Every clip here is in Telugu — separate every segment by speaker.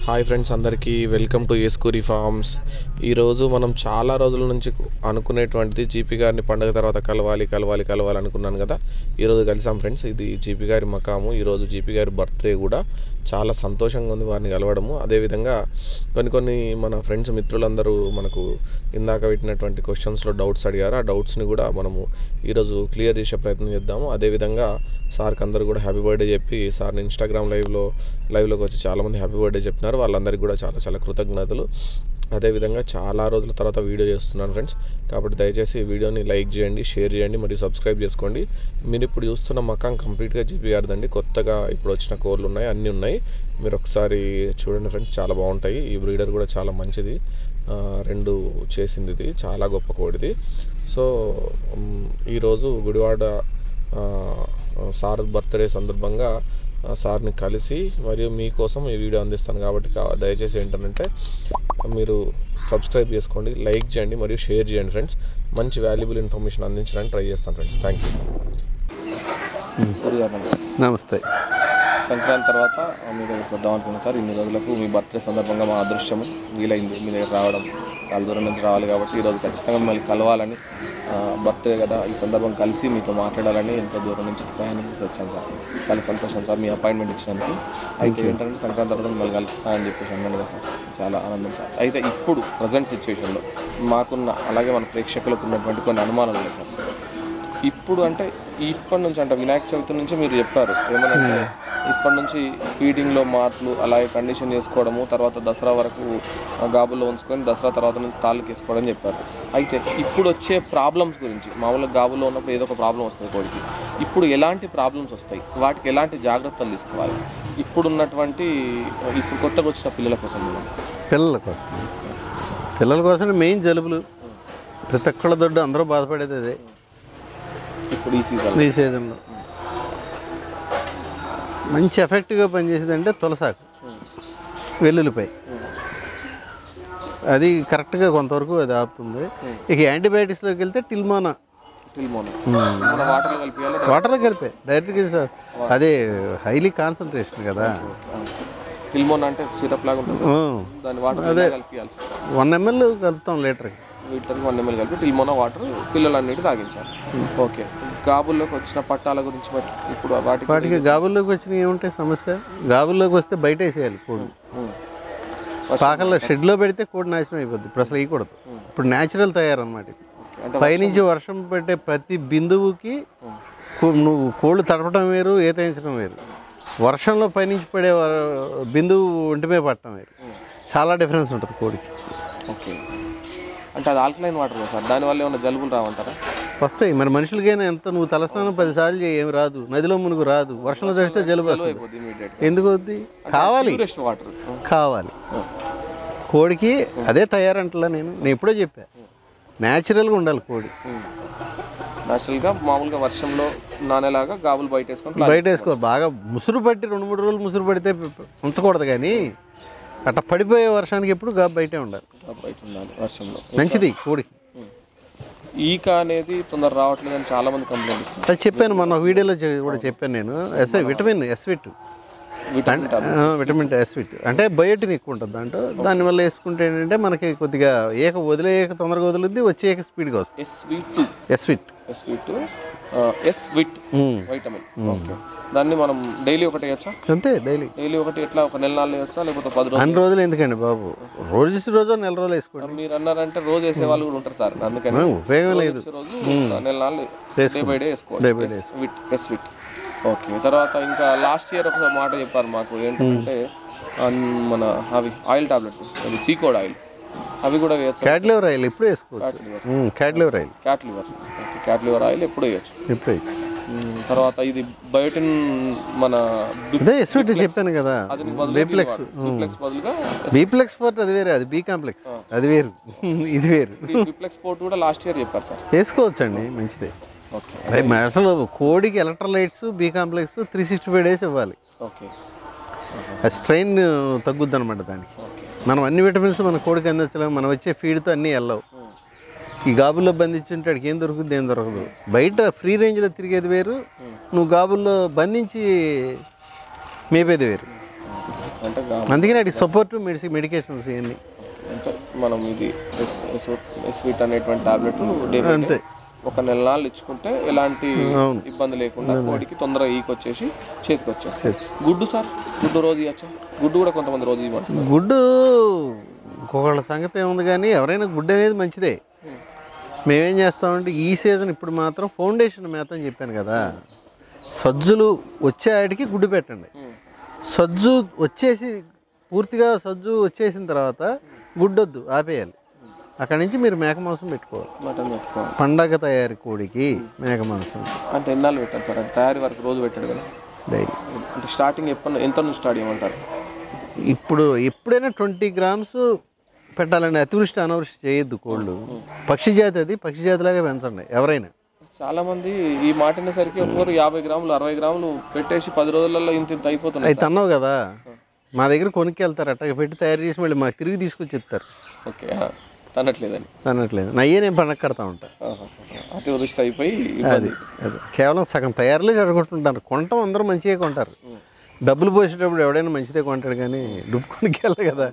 Speaker 1: హాయ్ ఫ్రెండ్స్ అందరికీ వెల్కమ్ టు ఏస్కూరి ఫార్మ్స్ ఈరోజు మనం చాలా రోజుల నుంచి అనుకునేటువంటిది జీపీ గారిని పండుగ తర్వాత కలవాలి కలవాలి కలవాలి అనుకున్నాను కదా ఈరోజు కలిసాం ఫ్రెండ్స్ ఇది జీపీ గారి మకాము ఈరోజు జీపీ గారి బర్త్డే కూడా చాలా సంతోషంగా ఉంది వారిని కలవడము అదేవిధంగా కొన్ని కొన్ని మన ఫ్రెండ్స్ మిత్రులందరూ మనకు ఇందాక పెట్టినటువంటి క్వశ్చన్స్లో డౌట్స్ అడిగారు ఆ డౌట్స్ని కూడా మనము ఈరోజు క్లియర్ చేసే ప్రయత్నం చేద్దాము అదేవిధంగా సార్కి అందరూ కూడా హ్యాపీ బర్త్డే చెప్పి సార్ని ఇన్స్టాగ్రామ్ లైవ్లో లైవ్లోకి వచ్చి చాలామంది హ్యాపీ బర్త్డే చెప్పినారు వాళ్ళందరికీ కూడా చాలా చాలా కృతజ్ఞతలు అదేవిధంగా చాలా రోజుల తర్వాత వీడియో చేస్తున్నాను ఫ్రెండ్స్ కాబట్టి దయచేసి ఈ వీడియోని లైక్ చేయండి షేర్ చేయండి మరియు సబ్స్క్రైబ్ చేసుకోండి మీరు ఇప్పుడు చూస్తున్న మకాం కంప్లీట్గా జీపీ గారిదండి కొత్తగా ఇప్పుడు వచ్చిన కోర్లు ఉన్నాయి అన్నీ ఉన్నాయి మీరు ఒకసారి చూడండి ఫ్రెండ్స్ చాలా బాగుంటాయి ఈ బ్రీడర్ కూడా చాలా మంచిది ఆ, రెండు చేసింది ఇది చాలా గొప్ప కోడిది సో మ్, ఈరోజు గుడివాడ ఆ, సార్ బర్త్డే సందర్భంగా ఆ, సార్ని కలిసి మరియు మీకోసం ఈ వీడియో అందిస్తాను కాబట్టి కా- దయచేసి ఏంటంటే మీరు సబ్స్క్రైబ్ చేసుకోండి లైక్ చేయండి మరియు షేర్ చేయండి ఫ్రెండ్స్ మంచి వాల్యుబుల్ ఇన్ఫర్మేషన్ అందించడానికి ట్రై చేస్తాను ఫ్రెండ్స్ థ్యాంక్ యూ
Speaker 2: గురుగారు నమస్తే
Speaker 3: నమస్తే
Speaker 2: సంక్రాంతి తర్వాత మీ దగ్గరికి వద్దాం అనుకున్నాను సార్ ఇన్ని రోజులకు మీ బర్త్డే సందర్భంగా మా అదృష్టం వీలైంది మీ దగ్గర రావడం చాలా దూరం నుంచి రావాలి కాబట్టి ఈరోజు ఖచ్చితంగా మిమ్మల్ని కలవాలని బర్త్డే కదా ఈ సందర్భం కలిసి మీతో మాట్లాడాలని ఎంతో దూరం నుంచి ప్రయాణం చేసి వచ్చాను సార్ చాలా సంతోషం సార్ మీ అపాయింట్మెంట్ ఇచ్చినందుకు అయితే ఏంటంటే సంక్రాంతి తర్వాత మిమ్మల్ని కలుస్తా అని చెప్పేసి అన్నాను కదా సార్ చాలా ఆనందం సార్ అయితే ఇప్పుడు ప్రజెంట్ సిచ్యువేషన్లో మాకున్న అలాగే మన ప్రేక్షకులకు ఉన్నటువంటి కొన్ని అనుమానాలు ఉన్నాయి సార్ ఇప్పుడు అంటే ఇప్పటి నుంచి అంటే వినాయక చవితి నుంచి మీరు చెప్పారు ఏమనంటే ఇప్పటి నుంచి ఫీడింగ్లో మార్పులు అలాగే కండిషన్ చేసుకోవడము తర్వాత దసరా వరకు ఆ, గాబుల్లో ఉంచుకొని దసరా తర్వాత నుంచి తాళ్ళకి వేసుకోవడం అని చెప్పారు అయితే ఇప్పుడు వచ్చే ప్రాబ్లమ్స్ గురించి మామూలుగా గాబుల్లో ఉన్నప్పుడు ఏదో ఒక ప్రాబ్లం వస్తుంది కోడికి ఇప్పుడు ఎలాంటి ప్రాబ్లమ్స్ వస్తాయి వాటికి ఎలాంటి జాగ్రత్తలు తీసుకోవాలి ఇప్పుడు ఉన్నటువంటి ఇప్పుడు కొత్తగా వచ్చిన పిల్లల కోసం కూడా.
Speaker 3: పిల్లల కోసం పిల్లల కోసం మెయిన్ జలుబులు ప్రతి ఒక్కళ్ళ దొడ్డు అందరూ బాధపడేది అదే
Speaker 2: ఇప్పుడు ఈ సీజన్
Speaker 3: ఈ సీజన్లో మంచి ఎఫెక్ట్గా పనిచేసేది అంటే తులసాకు వెల్లుల్లిపై అది కరెక్ట్గా కొంతవరకు అది ఆపుతుంది ఇక యాంటీబయాటిక్స్లోకి వెళ్తే టిల్మానా
Speaker 2: టిల్మోనా మన వాటర్లో కలిపియాలి
Speaker 3: వాటర్లో కలిపే డైరెక్ట్గా అదే హైలీ కాన్సన్ట్రేషన్ కదా
Speaker 2: టిల్మోనా అంటే సిరప్ లాగా ఉంటుంది దాని వాటర్ కలిపియాల్సి
Speaker 3: వన్ ఎంఎల్ కలుపుతాం లీటర్కి
Speaker 2: లీటర్కి వన్ ఎంఎల్ కలిపి టిల్మోనా వాటర్ పిల్లలన్నిటి తాగించాలి ఓకే గాబుల్లోకి వచ్చిన పట్టాల గురించి మరి ఇప్పుడు వాటికి
Speaker 3: వాటికి గాబుల్లోకి వచ్చిన ఏముంటాయి సమస్య గాబుల్లోకి వస్తే బయట వేసేయాలి కోడి
Speaker 2: ఉమ్.
Speaker 3: పాకల్లో షెడ్లో పెడితే కోడి నాశనం అయిపోద్ది ఇప్పుడు అసలు వేయకూడదు ఇప్పుడు న్యాచురల్ తయారన్నమాట ఇది
Speaker 2: ఓకే. అంటే
Speaker 3: పైనుంచి వర్షం పెట్టే ప్రతి బిందువుకి కో- నువ్వు కోళ్ళు తడపడం వేరు ఏతయించడం వేరు వర్షంలో పైనుంచి పడే వ- బిందువు ఒంటిమే పట్టడం వేరు చాలా డిఫరెన్స్ ఉంటుంది కోడికి
Speaker 2: ఓకే అంటే అది ఆల్కలైన్ వాటర్ కదా సార్ దానివల్ల ఏమైనా జలుబులు రావంటారా
Speaker 3: వస్తాయి మరి మనుషులకైనా ఎంత నువ్వు తలస్నానం పదిసార్లు చేయి ఏం రాదు నదిలో మునుగు రాదు వర్షంలో తడిస్తే జలుబు వస్తుంది
Speaker 2: అయిపోద్ది ఇమీడియట్
Speaker 3: ఎందుకు వద్ది కావాలి
Speaker 2: ప్యూరెస్ట్ వాటర్
Speaker 3: కావాలి కోడికి అదే తయారంటలా నేను నేను ఎప్పుడో చెప్పా న్యాచురల్గా ఉండాలి కోడి
Speaker 2: న్యాచురల్గా మామూలుగా వర్షంలో నానేలాగా గాబులు బయట వేసుకొని
Speaker 3: బయట వేసుకోవాలి బాగా ముసురు పట్టి రెండు మూడు రోజులు ముసురు పడితే ఉంచకూడదు కానీ అట్లా పడిపోయే వర్షానికి ఎప్పుడు గా బయటే ఉండాలి
Speaker 2: బయట ఉండాలి వర్షంలో
Speaker 3: మంచిది కోడికి
Speaker 2: ఈక అనేది తొందర రావట్లేదు అని చాలా మంది కంప్లైంట్ ఇస్తున్నారు
Speaker 3: అది చెప్పాను మొన్న ఒక వీడియోలో చె- కూడా చెప్పాను నేను ఎస్ విటమిన్ ఎస్విట్
Speaker 2: విటమిన్
Speaker 3: విటమిన్ ఎస్విట్ అంటే బయోటిన్ ఎక్కువ ఉంటుంది దాంట్లో దానివల్ల వేసుకుంటే ఏంటంటే మనకి కొద్దిగా ఏక వదిలేక తొందరగా వదులుద్ది వచ్చేక స్పీడ్గా వస్తుంది
Speaker 2: ఎస్ వి టూ
Speaker 3: ఎస్విట్
Speaker 2: ఎస్ వి టూ ఎస్ విట్ వైటమిన్ ఓకే దాన్ని మనం డైలీ ఒకటి వేయచ్చా
Speaker 3: అంతే డైలీ
Speaker 2: డైలీ ఒకటి ఎట్లా ఒక నెల నాలుగు వేయచ్చా లేకపోతే పది రోజులు
Speaker 3: అన్ని రోజులు ఎందుకండి బాబు రోజు రోజు నెల రోజులు వేసుకోండి
Speaker 2: మీరు అన్నారంటే రోజు వేసే వాళ్ళు కూడా ఉంటారు సార్ అందుకని
Speaker 3: ఆ, ఉపయోగం లేదు
Speaker 2: వేసే రోజు నెల నాలుగు డే బై డే వేసుకోవాలి
Speaker 3: Day by day
Speaker 2: విట్ ఎస్ విట్ ఓకే తర్వాత ఇంకా లాస్ట్ ఇయర్ ఒక మాట చెప్పారు మాకు ఏంటంటే అన్ మన అవి ఆయిల్ టాబ్లెట్ అది సీకోడ్ ఆయిల్ అవి కూడా వేయచ్చు
Speaker 3: క్యాట్ లివర్ ఆయిల్ ఎప్పుడు వేసుకోవచ్చు ఉమ్, cod liver oil
Speaker 2: cod liver cod liver oil ఎప్పుడు వేయచ్చు
Speaker 3: ఎప్పుడు వేయచ్చు.
Speaker 2: మ్మ్. తర్వాత ఇది బయోటిన్ మన
Speaker 3: అదే ఎస్విట్ చెప్పాను కదా
Speaker 2: అది బదులు
Speaker 3: బీప్లెక్స్
Speaker 2: బిప్లెక్స్ బదులుగా
Speaker 3: బీప్లెక్స్ ఫోర్ట్ అది వేరే అది బీ కాంప్లెక్స్ అది వేరు ఇది వేరు
Speaker 2: బిప్లెక్స్ పోర్ట్ కూడా లాస్ట్ ఇయర్ చెప్పారు సార్
Speaker 3: వేసుకోవచ్చండి మంచిదే
Speaker 2: ఓకే
Speaker 3: అదే మరి అసలు కోడికి electrolytes B complex three sixty five days ఇవ్వాలి
Speaker 2: ఓకే
Speaker 3: ఆ స్ట్రెయిన్ తగ్గుద్ది అనమాట దానికి మనం అన్ని విటమిన్స్ మన కోడికి అందించలేము మనం వచ్చే ఫీడ్తో అన్నీ వెళ్ళవు ఈ గాబుల్లో బంధించుంటే వాడికి ఏం దొరుకుతుంది ఏం దొరకదు బయట ఫ్రీ రేంజ్లో తిరిగేది వేరు నువ్వు గాబుల్లో బంధించి మేపేది వేరు
Speaker 2: అంటే గా-
Speaker 3: అందుకని వాటికి సపోర్ట్ మెడిసి మెడికేషన్స్ ఇవన్నీ
Speaker 2: అంటే మనం ఇది స్వీట్ అనేటువంటి టాబ్లెట్
Speaker 3: అంతే
Speaker 2: ఒక నెల నాళ్ళు ఇచ్చుకుంటే ఎలాంటి
Speaker 3: అవును.
Speaker 2: ఇబ్బంది లేకుండా కోడికి తొందరగా ఈకొచ్చేసి చేతికి వచ్చేస్తుంది గుడ్డు సార్ గుడ్డు రోజు ఇవ్వచ్చా గుడ్డు కూడా కొంతమంది రోజు ఇవ్వమంటున్నారు
Speaker 3: గుడ్డు ఇంకొకళ్ళ సంగతి ఏముంది కానీ ఎవరైనా గుడ్డు అనేది మంచిదే మేమేం చేస్తామంటే ఈ సీజన్ ఇప్పుడు మాత్రం ఫౌండేషన్ మేత అని చెప్పాను కదా సజ్జులు వచ్చే ఆడికి గుడ్డు పెట్టండి సజ్జు వచ్చేసి పూర్తిగా సజ్జు వచ్చేసిన తర్వాత గుడ్డొద్దు ఆపేయాలి అక్కడి నుంచి మీరు మేక మాంసం పెట్టుకోవాలి
Speaker 2: మటన్ పెట్టుకోవాలి
Speaker 3: పండగ తయారీ కోడికి మేక మాంసం
Speaker 2: అంటే ఎన్నాళ్ళు పెట్టాలి సార్ అంటే తయారీ వరకు రోజు పెట్టాడు కదా
Speaker 3: డైలీ
Speaker 2: అంటే స్టార్టింగ్ ఎప్పుడు ఎంత నుంచి స్టార్ట్ చేయమంటారు
Speaker 3: ఇప్పుడు ఎప్పుడైనా ట్వంటీ గ్రామ్స్ పెట్టాలండి అతివృష్టి అనావృష్టి చేయొద్దు కోళ్ళు పక్షి జాతి అది పక్షి జాతిలాగా పెంచండి ఎవరైనా
Speaker 2: చాలా మంది ఈ మాట అనేసరికి ఒక్కొక్కరు యాభై గ్రాములు అరవై గ్రాములు పెట్టేసి పది రోజులలో ఇంత ఇంత అయిపోతుంది
Speaker 3: అవి తన్నావు కదా మా దగ్గర కొనుక్కెళ్తారు అట్ట పెట్టి తయారు చేసి మళ్ళీ మాకు తిరిగి తీసుకొచ్చి ఇస్తారు
Speaker 2: ఓకే ఆ, తనట్లేదని
Speaker 3: అనట్లేదు నయ్యే నేను పండగ కడతా ఉంటా
Speaker 2: ఆహా. అతివృష్టి అయిపోయి
Speaker 3: అది అది కేవలం సగం తయారులే జరగొట్టుంటారు కొనటం అందరూ మంచిగా కొంటారు డబ్బులు పోసేటప్పుడు ఎవడైనా మంచిదే కొంటాడు కానీ డుబ్బు కొనుక్కెళ్ళదు కదా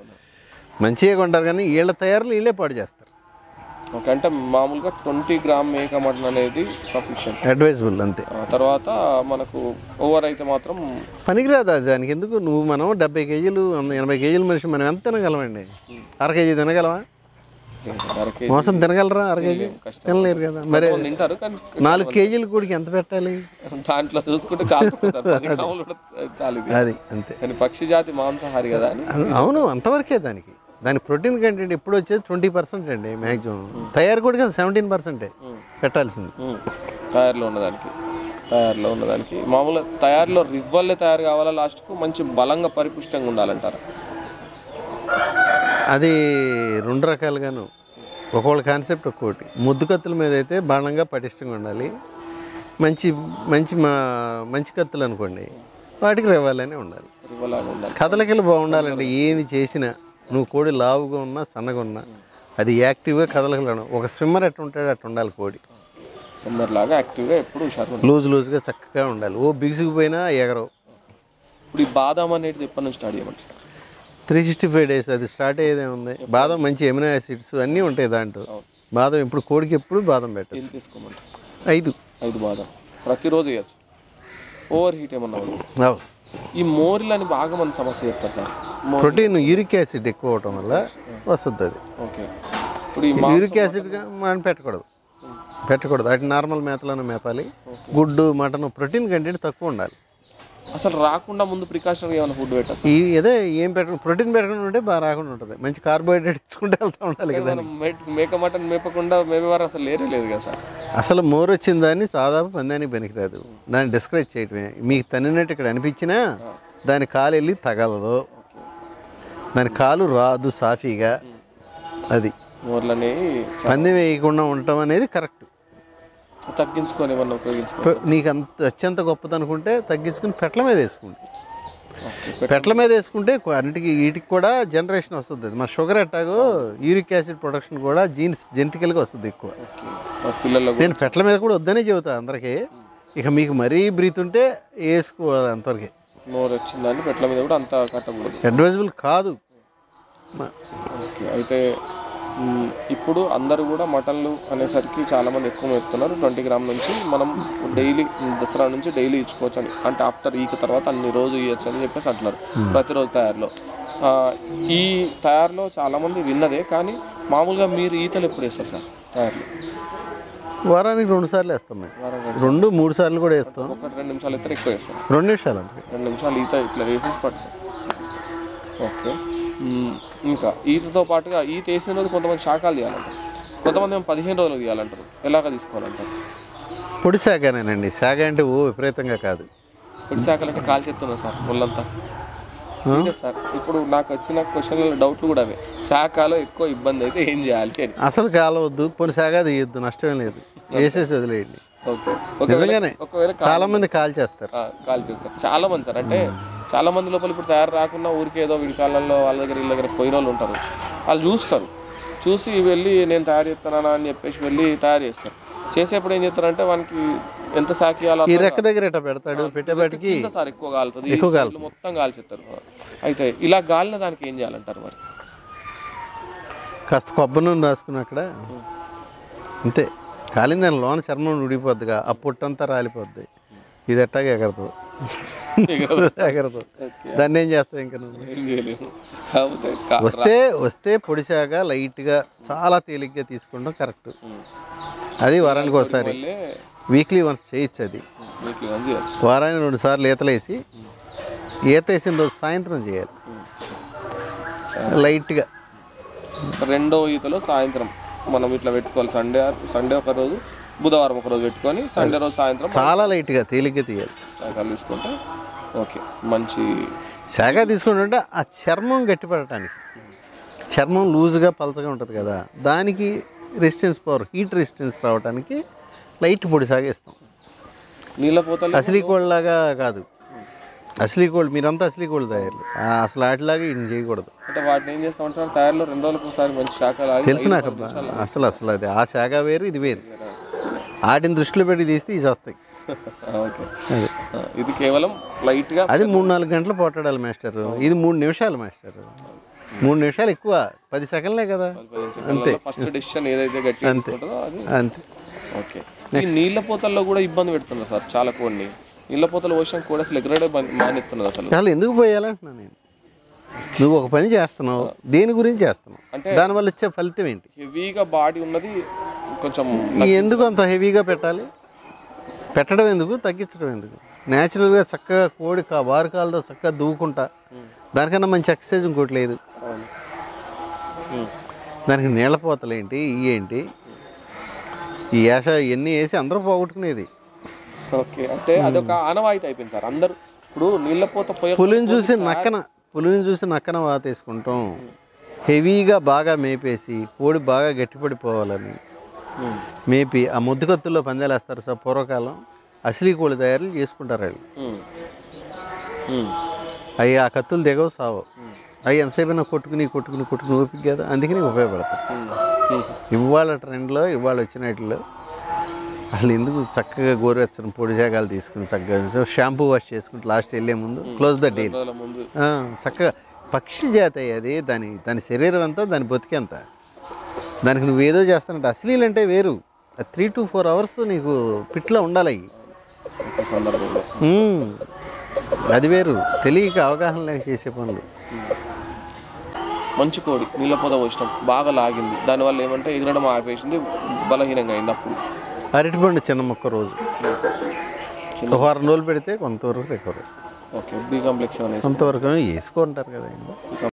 Speaker 3: మంచిగా కొంటారు కానీ వీళ్ళ తయారులు వీళ్ళే పాడు చేస్తారు
Speaker 2: ఓకే అంటే మామూలుగా ట్వంటీ గ్రామ్ మేక మటన్ అనేది సఫిషియంట్
Speaker 3: అడ్వైజబుల్ అంతే
Speaker 2: తర్వాత మనకు ఓవర్ అయితే మాత్రం
Speaker 3: పనికిరాదు అది దానికి ఎందుకు నువ్వు మనం డెబ్బై కేజీలు వంద ఎనభై కేజీల మనిషి మనం ఎంత తినగలమండి అర కేజీ తినగలమా
Speaker 2: అర కేజీ
Speaker 3: మోసం తినగలరా అర కేజీ
Speaker 2: కష్టం.
Speaker 3: తినలేరు కదా మరి
Speaker 2: కొంతమంది తింటారు కానీ
Speaker 3: నాలుగు కేజీలు కూడికి ఎంత పెట్టాలి
Speaker 2: దాంట్లో చూసుకుంటే చాలా తక్కువ సార్ పది గ్రాములు కూడా చాలు ఇది
Speaker 3: అది అంతే
Speaker 2: కానీ పక్షి జాతి మాంసాహారి కదా అని
Speaker 3: అను- అవును అంతవరకే దానికి దాని ప్రోటీన్ కంటెంట్ ఎప్పుడు వచ్చేది ట్వంటీ పర్సెంట్ అండి మ్యాక్సిమం తయారు కూడా కదా సెవెంటీన్ పర్సెంటే పెట్టాల్సింది
Speaker 2: ఉమ్. తయారులో ఉన్నదానికి తయారులో ఉన్నదానికి మామూలుగా తయారులో రివ్వల్లే తయారు కావాలా లాస్ట్కు మంచి బలంగా పరిపుష్టంగా ఉండాలంటారా
Speaker 3: అది రెండు రకాలుగాను ఒక్కొక్క కాన్సెప్ట్ ఒక్కోటి ముద్దు కత్తుల మీద అయితే బాణంగా పటిష్టంగా ఉండాలి మంచి మంచి మా మంచి కత్తులు అనుకోండి వాటికి రేవాలనే ఉండాలి
Speaker 2: రివ్వలాగా ఉండాలి
Speaker 3: కదలికలు బాగుండాలంటే ఏది చేసినా నువ్వు కోడి లావుగా ఉన్నా సన్నగా ఉన్నా అది యాక్టివ్గా కదలగలను ఒక స్విమ్మర్ ఎట్ట ఉంటాడు అట్ట ఉండాలి కోడి
Speaker 2: సమ్మర్ లాగా యాక్టివ్గా ఎప్పుడు హుషారు ఉండాలి.
Speaker 3: లూజ్ లూజ్గా చక్కగా ఉండాలి ఓ బిగుసుకుపోయినా ఎగరవు
Speaker 2: ఇప్పుడు ఈ బాదాం అనేది ఎప్పటి నుంచి స్టార్ట్ చేయమంటారు
Speaker 3: త్రీ సిక్స్టీ ఫైవ్ డేస్ అది స్టార్ట్ అయ్యేదే ఉంది బాదం మంచి ఎమినో యాసిడ్స్ అన్నీ ఉంటాయి దాంట్లో బాదం ఇప్పుడు కోడికి ఎప్పుడు బాదం పెట్టచ్చు
Speaker 2: ఏం తీసుకోమంటారు
Speaker 3: ఐదు
Speaker 2: ఐదు బాదం ప్రతిరోజు వేయచ్చు ఓవర్ హీట్ ఏమన్నా ఉంది
Speaker 3: అవు
Speaker 2: ఈ మోరిలని బాగా మంది సమస్య చెప్తారు సార్ మో-
Speaker 3: ప్రోటీన్ యూరిక్ యాసిడ్ ఎక్కువ అవటం వల్ల వస్తుంది అది
Speaker 2: ఓకే ఇప్పుడు ఈ మా
Speaker 3: యూరిక్ యాసిడ్ మనం పెట్టకూడదు పెట్టకూడదు అటు నార్మల్ మేతలను మేపాలి గుడ్డు మటన్ ప్రోటీన్ కంటెంట్ తక్కువ ఉండాలి
Speaker 2: అసలు రాకుండా ముందు ప్రికాషన్ ఏమైనా ఫుడ్ పెట్టచ్చు
Speaker 3: ఈ ఇదే ఏం పెట్ట ప్రోటీన్ పెట్టకుండా ఉంటే బాగా రాకుండా ఉంటుంది మంచి కార్బోహైడ్రేట్ ఇచ్చుకుంటే వెళ్తూ ఉండాలి కదా
Speaker 2: మనం మేక- మేక మటన్ మేపకుండా మేపేవారు అసలు లేరే లేదు కదా సార్
Speaker 3: అసలు మోరు వచ్చిన దాన్ని దాదాపు పందానికి పనికిరాదు దాన్ని డిస్కరేజ్ చేయటమే మీకు తన్నినట్టు ఇక్కడ అనిపించినా దాని కాలు వెళ్ళి తగలదు దాని కాలు రాదు సాఫీగా అది
Speaker 2: మోర్లని
Speaker 3: పందెం వేయకుండా ఉండటం అనేది కరెక్ట్
Speaker 2: తగ్గించుకొని ఏమన్నా ఉపయోగించుకో
Speaker 3: పె- నీకు అంత అత్యంత గొప్పది అనుకుంటే తగ్గించుకుని పెట్ల మీద వేసుకోండి పెట్ల మీద వేసుకుంటే కొ- అన్నిటికి వీటికి కూడా జనరేషన్ వస్తుంది అది మన షుగర్ అట్టాగో యూరిక్ యాసిడ్ ప్రొడక్షన్ కూడా జీన్స్ జెంటికల్గా వస్తుంది ఎక్కువ
Speaker 2: ఓకే పిల్లలకు
Speaker 3: నేను పెట్ల మీద కూడా వద్దనే చెబుతా అందరికీ ఇక మీకు మరీ బ్రీత్ ఉంటే వేసుకోవాలి అంతవరకే
Speaker 2: నోరు వచ్చిందని పెట్ల మీద కూడా అంత కట్టకూడదు
Speaker 3: అడ్వైజబుల్ కాదు మ-
Speaker 2: ఓకే అయితే మ్, ఇప్పుడు అందరూ కూడా మటన్లు అనేసరికి చాలా మంది ఎక్కువ మేపుతున్నారు ట్వంటీ గ్రామ్ నుంచి మనం డైలీ దసరా నుంచి డైలీ ఇచ్చుకోవచ్చు అని అంటే ఆఫ్టర్ ఈక తర్వాత అన్ని రోజు ఇవ్వచ్చు అని చెప్పేసి అంటున్నారు ప్రతిరోజు తయారులో ఆ, ఈ తయారులో చాలా మంది విన్నదే కానీ మామూలుగా మీరు ఈతలు ఎప్పుడు వేస్తారు సార్ తయారులో
Speaker 3: వారానికి రెండు సార్లు వేస్తాం మేము
Speaker 2: వారం
Speaker 3: రెండు మూడు సార్లు కూడా వేస్తాం
Speaker 2: ఒకటి రెండు నిమిషాలు అయితే ఎక్కువ వేస్తారు
Speaker 3: రెండు నిమిషాలు అంతే
Speaker 2: రెండు నిమిషాలు ఈత ఇట్లా వేసేసి పట్టు ఓకే మ్మ్. ఇంకా ఈతతో పాటుగా ఈత వేసిన రోజు కొంతమంది శాఖలు తీయాలంటారు కొంతమంది ఏమో పదిహేను రోజులు తీయాలంటారు ఎలాగ తీసుకోవాలంటారు
Speaker 3: పొడి శాఖనేనండి శాఖ అంటే ఓ విపరీతంగా కాదు
Speaker 2: పొడి శాఖలకి కాల్ చేస్తున్నా సార్ ఒళ్ళంతా సీరియస్ సార్ ఇప్పుడు నాకు వచ్చిన క్వశ్చన్ల డౌట్లు కూడా అవే శాఖలో ఎక్కువ ఇబ్బంది అయితే ఏం చేయాలి అని
Speaker 3: అసలు కాలవద్దు పొని శాఖ తీయొద్దు నష్టం లేదు వేసేసి వదిలేయండి
Speaker 2: ఓకే
Speaker 3: నిజంగానే
Speaker 2: ఒకవేళ
Speaker 3: చాలా మంది కాల్ చేస్తారు
Speaker 2: ఆ, కాల్ చేస్తారు చాలా మంది సార్ అంటే చాలా మంది లోపల ఇప్పుడు తయారు రాకుండా ఊరికే ఏదో వీడి కాలంలో వాళ్ళ దగ్గర వీళ్ళ దగ్గర పోయిన వాళ్ళు ఉంటారు వాళ్ళు చూస్తారు చూసి వెళ్ళి నేను తయారు చేస్తానా అని చెప్పేసి వెళ్ళి తయారు చేస్తారు చేసేప్పుడు ఏం చేస్తారంటే వానికి ఎంత సాకియాలో
Speaker 3: ఈ రెక్క దగ్గర ఇట్లా పెడతాడు పెట్టేపాటికి
Speaker 2: కింద సార్ ఎక్కువ కాలుతుంది
Speaker 3: ఎక్కువ
Speaker 2: ఈ సైడ్లు మొత్తం కాల్చేస్తారు అయితే ఇలా గాలిన దానికి ఏం చేయాలంటారు మరి
Speaker 3: కాస్త కొబ్బరి నూనె రాసుకుని అక్కడ అంతే కాలింది దాని లోన చర్మం ఉడిపోద్దిగా ఆ పుట్టంతా రాలిపోద్ది ఇది ఎట్టాగా ఎగరదు ఎగరదు దాన్ని ఏం చేస్తావు ఇంకా నువ్వు
Speaker 2: ఏం చేయలేము కాకపోతే కా-
Speaker 3: వస్తే వస్తే పొడిశాక లైట్గా చాలా తేలిగ్గా తీసుకుంటాం కరెక్ట్ అది వారానికి ఒకసారి
Speaker 2: మళ్ళీ
Speaker 3: వీక్లీ వన్స్ చేయొచ్చు అది
Speaker 2: మీకు ఇవన్నీ చేయొచ్చు
Speaker 3: వారానికి రెండు సార్లు ఈతలు వేసి ఈత వేసిన రోజు సాయంత్రం చేయాలి లైట్గా
Speaker 2: రెండో ఈతలో సాయంత్రం మనం ఇట్లా పెట్టుకోవాలి సండే సండే ఒక రోజు బుధవారం ఒక రోజు పెట్టుకొని సండే రోజు సాయంత్రం
Speaker 3: చాలా లైట్గా తేలిగ్గా తీయాలి
Speaker 2: శాఖలు తీసుకుంటే ఓకే మంచి
Speaker 3: శాఖ తీసుకుంటుంటే ఆ చర్మం గట్టిపడటానికి చర్మం లూజ్గా పలచగా ఉంటుంది కదా దానికి రెసిస్టెన్స్ పవర్ హీట్ రెసిస్టెన్స్ రావడానికి లైట్ పొడి సాగేస్తాం
Speaker 2: నీళ్ళ పోతలు
Speaker 3: అసలీ కోళ్ళలాగా కాదు అసలీ కోళ్ళు మీరంతా అసలీ కోళ్ళు తయారు అసలు వాటిలాగా ఇన్ని చేయకూడదు
Speaker 2: అంటే వాటిని ఏం చేస్తామంటే టైర్లో రెండు రోజులకు ఒకసారి మంచి శాఖలు ఆగి
Speaker 3: తెలుసు నాకు అబ్బా. అసలు అసలు అది ఆ శాఖ వేరు ఇది వేరు వాటిని దృష్టిలో పెట్టి తీస్తే ఇవి వస్తాయి
Speaker 2: ఓకే
Speaker 3: అది
Speaker 2: ఆ, ఇది కేవలం లైట్గా
Speaker 3: అది మూడు నాలుగు గంటలు పోటాడాలి మాస్టర్ ఇది మూడు నిమిషాలు మాస్టర్ మూడు నిమిషాలు ఎక్కువ పది సెకండ్లే కదా అంతే
Speaker 2: ఫస్ట్ డెసిషన్ ఏదైతే గట్టి తీసుకుంటుందో అది
Speaker 3: అంతే
Speaker 2: ఓకే ఈ నీళ్ళ పోతల్లో కూడా ఇబ్బంది పెడుతున్నారు సార్ చాలా కొన్ని నీళ్ళ పోతలు పోసిన కూడా అసలు ఎగరడే మానేస్తున్నది అసలు
Speaker 3: అసలు ఎందుకు పోయాలంటున్నాను నేను నువ్వు ఒక పని చేస్తున్నావు దేని గురించి చేస్తున్నావు
Speaker 2: అంటే-
Speaker 3: దానివల్ల వచ్చే ఫలితం ఏంటి
Speaker 2: హెవీగా బాడీ ఉన్నది కొంచెం
Speaker 3: ఈ ఎందుకు అంత హెవీగా పెట్టాలి పెట్టడం ఎందుకు తగ్గించడం ఎందుకు న్యాచురల్గా చక్కగా కోడి కా వారి కాలతో చక్కగా దువ్వుకుంటా దానికన్నా మంచి ఎక్సర్సైజ్ ఇంకోటి లేదు
Speaker 2: అవును. ఉమ్.
Speaker 3: దానికి నీళ్ళ పోతలు ఏంటి ఇవి ఏంటి ఈ యాష ఇవన్నీ వేసి అందరూ పోగొట్టుకునేది
Speaker 2: ఓకే అంటే అదొక ఆనవాయితీ అయిపోయింది సార్ అందరూ ఇప్పుడు నీళ్ళ పోత పోయే
Speaker 3: పులిని చూసి నక్కన పులిని చూసి నక్కన వాతేసుకుంటాం హెవీగా బాగా మేపేసి కోడి బాగా గట్టిపడిపోవాలని
Speaker 2: ఉమ్.
Speaker 3: మేపి ఆ ముద్దుకత్తుల్లో పందేలేస్తారు సార్ పూర్వకాలం అసలీ కోడి తయారు చేసుకుంటారు వాళ్ళు
Speaker 2: ఉమ్. ఉమ్.
Speaker 3: అవి ఆ కత్తులు దిగవు సావు అవి ఎంతసేపు కొట్టుకుని కొట్టుకుని కొట్టుకుని ఓపిక కదా అందుకని ఉపయోగపడతాయి
Speaker 2: ఉమ్. ఉమ్.
Speaker 3: ఇవాళ ట్రెండ్లో ఇవాళ వచ్చిన వాటిలో అసలు ఎందుకు చక్కగా గోరువెచ్చని పొడి శాఖలు తీసుకుని చక్కగా షాంపూ వాష్ చేసుకుంటూ లాస్ట్ వెళ్ళే ముందు క్లోజ్ ద డీల్
Speaker 2: రోజుల ముందు
Speaker 3: చక్కగా పక్షి జాతి అది దాని దాని శరీరం అంతా దాని బతికేంత దానికి నువ్వు ఏదో చేస్తానంటే అశ్లీలు అంటే వేరు త్రీ టు ఫోర్ అవర్స్ నీకు పిట్లో ఉండాలి అవి
Speaker 2: ఒక సందర్భంలో
Speaker 3: మ్మ్. అది వేరు తెలియక అవగాహన లేక చేసే పనులు
Speaker 2: మంచి కోడి నీళ్ళ పోత పోసినాం బాగా లాగింది దానివల్ల ఏమంటే ఎగరడం ఆపేసింది బలహీనంగా అయింది అప్పుడు
Speaker 3: అరటిపండు చిన్న మొక్క రోజు ఒక వారం రోజులు పెడితే కొంతవరకు రికవర్
Speaker 2: ఓకే బీ కాంప్లెక్స్ అనేది
Speaker 3: కొంతవరకు వేసుకుంటారు కదా